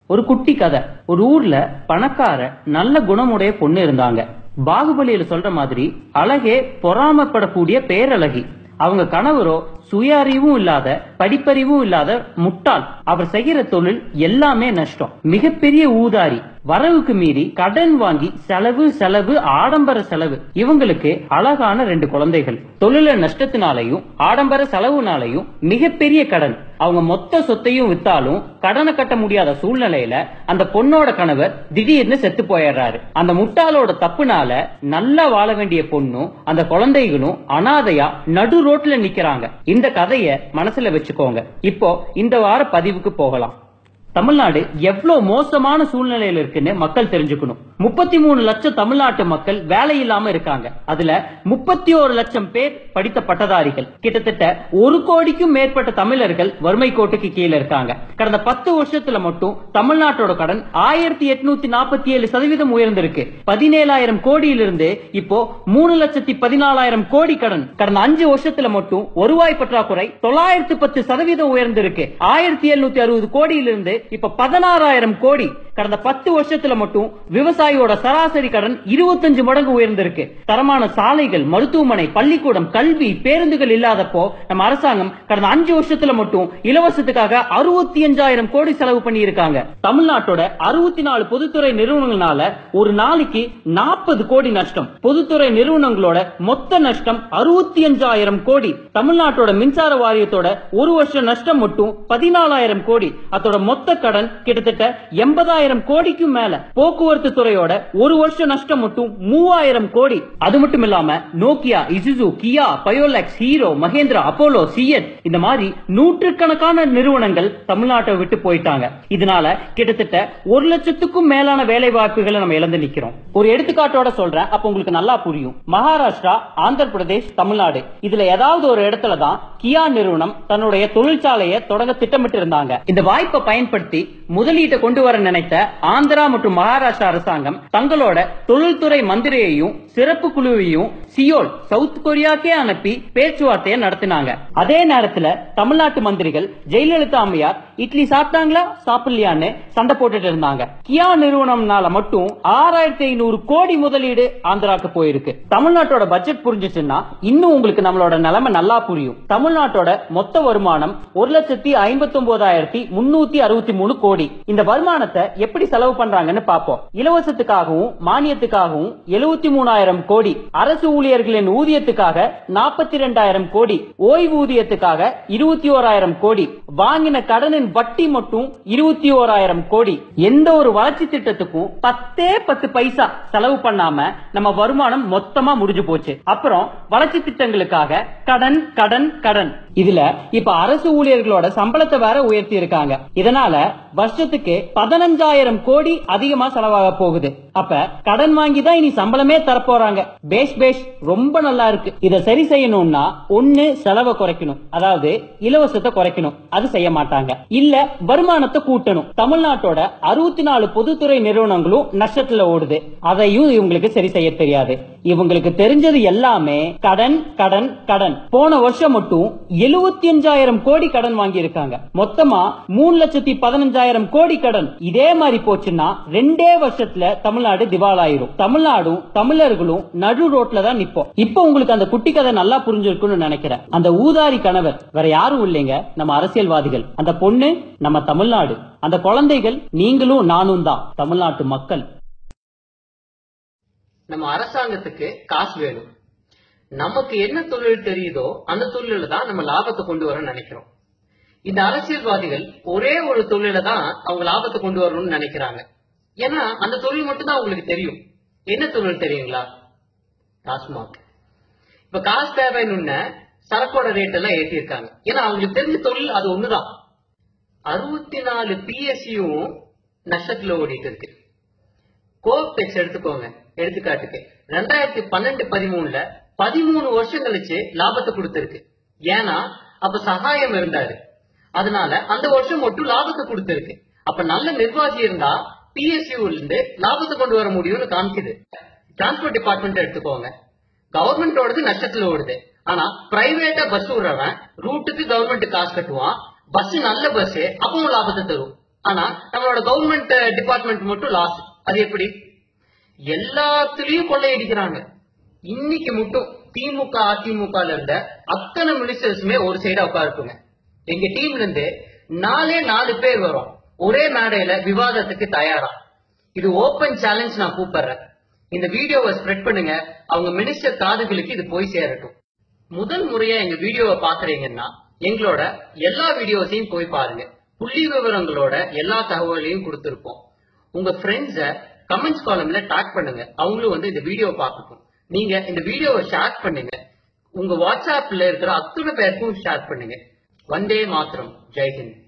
ஒரு குட்டி கதை ஒரு ஊர்ல பணக்கார நல்ல குணமுடைய பொண்ணு இருந்தாங்க பாகுபலியில சொல்ற மாதிரி அழகே பொறாமப்படக்கூடிய பேரழகி அவங்க கணவரோ சுய அறிவும் இல்லாத படிப்பறிவும் இல்லாத முட்டாள் அவர் செய்யற தொழில் எல்லாமே நஷ்டம் மிகப்பெரிய ஊதாரி வரவுக்கு மீறி கடன் வாங்கி செலவு செலவு ஆடம்பர செலவு இவங்களுக்கு அழகான ரெண்டு குழந்தைகள் தொழில நஷ்டத்தினாலையும் ஆடம்பர செலவுனாலையும் மிகப்பெரிய கடன் அவங்க மொத்த சொத்தையும் வித்தாலும் கடனை கட்ட முடியாத சூழ்நிலையில அந்த பொண்ணோட கணவர் திடீர்னு செத்து போயிடுறாரு அந்த முட்டாளோட தப்புனால நல்லா வாழ வேண்டிய பொண்ணும் அந்த குழந்தைகளும் அனாதையா நடு ரோட்ல நிக்கிறாங்க இந்த கதைய மனசுல வச்சுக்கோங்க இப்போ இந்த வார பதிவுக்கு போகலாம் தமிழ்நாடு எவ்வளவு மோசமான சூழ்நிலையில இருக்குன்னு மக்கள் தெரிஞ்சுக்கணும் முப்பத்தி மூணு லட்சம் தமிழ்நாட்டு மக்கள் வேலை இல்லாம இருக்காங்க அதுல முப்பத்தி ஒரு லட்சம் பேர் படித்த பட்டதாரிகள் கிட்டத்தட்ட ஒரு கோடிக்கும் மேற்பட்ட தமிழர்கள் வறுமை கோட்டுக்கு கீழே இருக்காங்க கடந்த பத்து வருஷத்துல மட்டும் தமிழ்நாட்டோட கடன் ஆயிரத்தி எட்நூத்தி நாற்பத்தி ஏழு சதவீதம் உயர்ந்திருக்கு பதினேழாயிரம் கோடியிலிருந்து இப்போ மூணு லட்சத்தி பதினாலாயிரம் கோடி கடன் கடந்த அஞ்சு வருஷத்துல மட்டும் வருவாய் பற்றாக்குறை தொள்ளாயிரத்தி பத்து சதவீதம் உயர்ந்திருக்கு ஆயிரத்தி எழுநூத்தி அறுபது கோடியிலிருந்து இப்ப பதினாறாயிரம் கோடி கடந்த பத்து வருஷத்துல மட்டும் விவசாயியோட சராசரி கடன் இருபத்தஞ்சு மடங்கு உயர்ந்திருக்கு தரமான சாலைகள் மருத்துவமனை பள்ளிக்கூடம் கல்வி பேருந்துகள் இல்லாதப்போ நம்ம அரசாங்கம் கடந்த அஞ்சு வருஷத்துல மட்டும் இலவசத்துக்காக அறுபத்தி அஞ்சாயிரம் கோடி செலவு பண்ணி இருக்காங்க தமிழ்நாட்டோட அறுபத்தி நாலு பொதுத்துறை நிறுவனங்களால ஒரு நாளைக்கு நாற்பது கோடி நஷ்டம் பொதுத்துறை நிறுவனங்களோட மொத்த நஷ்டம் அறுபத்தி அஞ்சாயிரம் கோடி தமிழ்நாட்டோட மின்சார வாரியத்தோட ஒரு வருஷம் நஷ்டம் மட்டும் பதினாலாயிரம் கோடி அதோட மொத்த கடன் கிட்டத்தட்ட எண்பதாயிரம் கோடிக்கும் மேல போக்குவரத்து துறையோட ஒரு வருஷம் நஷ்டம் மட்டும் மூவாயிரம் கோடி அது மட்டும் இல்லாம நோக்கியா இசுசு கியா பயோலெக்ஸ் ஹீரோ மகேந்திரா அப்போலோ சிஎட் இந்த மாதிரி நூற்றுக்கணக்கான நிறுவனங்கள் தமிழ்நாட்டை விட்டு போயிட்டாங்க இதனால கிட்டத்தட்ட ஒரு லட்சத்துக்கும் மேலான வேலை வாய்ப்புகளை நம்ம இழந்து நிக்கிறோம் ஒரு எடுத்துக்காட்டோட சொல்றேன் அப்ப உங்களுக்கு நல்லா புரியும் மகாராஷ்டிரா ஆந்திர பிரதேஷ் தமிழ்நாடு இதுல ஏதாவது ஒரு இடத்துல தான் கியா நிறுவனம் தன்னுடைய தொழிற்சாலையை தொடங்க திட்டமிட்டு இருந்தாங்க இந்த வாய்ப்பை பயன்படுத்தி முதலீட்டை கொண்டு வர நினைத்த ஆந்திரா மற்றும் மகாராஷ்டிரா அரசாங்கம் தங்களோட தொழில்துறை மந்திரியையும் சிறப்பு குழுவையும் சியோல் சவுத் கொரியாக்கே அனுப்பி பேச்சுவார்த்தையை நடத்தினாங்க அதே நேரத்துல தமிழ்நாட்டு மந்திரிகள் ஜெயலலிதா அம்மையார் இட்லி சாப்பிட்டாங்களா சாப்பிடலையான்னு சண்டை போட்டுட்டு இருந்தாங்க கியா நிறுவனம்னால மட்டும் ஆறாயிரத்தி ஐநூறு கோடி முதலீடு ஆந்திராக்கு போயிருக்கு தமிழ்நாட்டோட பட்ஜெட் புரிஞ்சுச்சுன்னா இன்னும் உங்களுக்கு நம்மளோட நிலைமை நல்லா புரியும் தமிழ்நாட்டோட மொத்த வருமானம் ஒரு லட்சத்தி ஐம்பத்தி ஒன்பதாயிரத்தி முன்னூத்தி அறுபத்தி மூணு கோடி இந்த வருமானத்தை எப்படி செலவு பண்றாங்கன்னு பாப்போம் இலவசத்துக்காகவும் மானியத்துக்காகவும் எழுபத்தி மூணாயிரம் கோடி அரசு ஊழியர்களின் ஊதியத்துக்காக நாற்பத்தி ரெண்டாயிரம் கோடி ஓய்வூதியத்துக்காக இருபத்தி ஓராயிரம் கோடி வாங்கின கடனின் வட்டி மட்டும் இருபத்தி ஓராயிரம் கோடி எந்த ஒரு வளர்ச்சி திட்டத்துக்கும் பத்தே பத்து பைசா செலவு பண்ணாம நம்ம வருமானம் மொத்தமா முடிஞ்சு போச்சு அப்புறம் வளர்ச்சி திட்டங்களுக்காக கடன் கடன் கடன் இதுல இப்ப அரசு ஊழியர்களோட சம்பளத்தை வேற உயர்த்தி இருக்காங்க இதனால வருஷத்துக்கு பதினஞ்சாயிரம் கோடி அதிகமா செலவாக போகுது அப்ப கடன் வாங்கி தான் இனி சம்பளமே தரப்போறாங்க பேஷ் பேஷ் ரொம்ப நல்லா இருக்கு இத சரி செய்யணும்னா ஒண்ணு செலவை குறைக்கணும் அதாவது இலவசத்தை குறைக்கணும் அது செய்ய மாட்டாங்க இல்ல வருமானத்தை கூட்டணும் தமிழ்நாட்டோட அறுபத்தி நாலு பொதுத்துறை நிறுவனங்களும் நஷ்டத்துல ஓடுது அதையும் இவங்களுக்கு சரி செய்ய தெரியாது இவங்களுக்கு தெரிஞ்சது எல்லாமே கடன் கடன் கடன் போன வருஷம் மட்டும் எழுபத்தி அஞ்சாயிரம் கோடி கடன் வாங்கி இருக்காங்க மொத்தமா மூணு லட்சத்தி பதினஞ்சாயிரம் கோடி கடன் இதே மாதிரி போச்சுன்னா ரெண்டே வருஷத்துல தமிழ்நாடு திவாலாயிரும் தமிழ்நாடும் தமிழர்களும் நடு ரோட்ல தான் நிப்போம் இப்போ உங்களுக்கு அந்த குட்டி கதை நல்லா புரிஞ்சிருக்கும்னு நினைக்கிறேன் அந்த ஊதாரி கணவர் வேற யாரும் இல்லைங்க நம்ம அரசியல்வாதிகள் அந்த பொண்ணு நம்ம தமிழ்நாடு அந்த குழந்தைகள் நீங்களும் நானும் தான் தமிழ்நாட்டு மக்கள் நம்ம அரசாங்கத்துக்கு காசு வேணும் நமக்கு என்ன தொழில் தெரியுதோ அந்த தொழில தான் நம்ம லாபத்தை கொண்டு வர நினைக்கிறோம் இந்த அரசியல்வாதிகள் ஒரே ஒரு தொழில தான் அவங்க லாபத்தை கொண்டு வரணும்னு நினைக்கிறாங்க ஏன்னா அந்த தொழில் மட்டும் தான் அவங்களுக்கு தெரியும் என்ன தொழில் தெரியுங்களா டாஸ்மாக் இப்ப காசு தேவைன்னு சரக்கோட ரேட் எல்லாம் ஏத்தி இருக்காங்க ஏன்னா அவங்களுக்கு தெரிஞ்ச தொழில் அது ஒண்ணுதான் அறுபத்தி நாலு பிஎஸ்சியும் நஷ்டத்துல ஓடிட்டு இருக்கு கோபெக்ஸ் எடுத்துக்கோங்க எடுத்துக்காட்டுக்கு ரெண்டாயிரத்தி பன்னெண்டு பதிமூணுல பதிமூணு வருஷம் கழிச்சு லாபத்தை கொடுத்திருக்கு ஏன்னா அப்ப சகாயம் இருந்தாரு அதனால அந்த வருஷம் மட்டும் லாபத்தை கொடுத்திருக்கு அப்ப நல்ல நிர்வாகி இருந்தா பிஎஸ்யூ இருந்து லாபத்தை கொண்டு வர முடியும்னு காமிக்குது டிரான்ஸ்போர்ட் டிபார்ட்மெண்ட் எடுத்துக்கோங்க கவர்மெண்டோடது நஷ்டத்துல ஓடுது ஆனா பிரைவேட்டா பஸ் விடுறவன் ரூட்டுக்கு கவர்மெண்ட் காசு கட்டுவான் பஸ் நல்ல பஸ் அப்பவும் லாபத்தை தரும் ஆனா நம்மளோட கவர்மெண்ட் டிபார்ட்மெண்ட் மட்டும் லாஸ் அது எப்படி எல்லாத்துலயும் கொள்ளையடிக்கிறாங்க இன்னைக்கு மட்டும் திமுக அதிமுகல இருந்த அத்தனை மினிஸ்டர்ஸுமே ஒரு சைடா உட்காருக்குங்க எங்க டீம்ல இருந்து நாலே நாலு பேர் வரும் ஒரே மேடையில விவாதத்துக்கு தயாரா இது ஓபன் சேலஞ்ச் நான் கூப்பிடுறேன் இந்த வீடியோவை ஸ்ப்ரெட் பண்ணுங்க அவங்க மினிஸ்டர் காதுகளுக்கு இது போய் சேரட்டும் முதல் முறையா எங்க வீடியோவை பாக்குறீங்கன்னா எங்களோட எல்லா வீடியோஸையும் போய் பாருங்க புள்ளி விவரங்களோட எல்லா தகவலையும் கொடுத்திருப்போம் உங்க ஃப்ரெண்ட்ஸ கமெண்ட்ஸ் காலம்ல டாக் பண்ணுங்க அவங்களும் வந்து இந்த வீடியோ பார்க்கட்டும் நீங்க இந்த வீடியோவை ஷேர் பண்ணுங்க உங்க வாட்ஸ்அப்ல இருக்கிற அத்தனை பேருக்கும் ஷேர் பண்ணுங்க வந்தே மாத்திரம் ஜெய்ஹிந்த்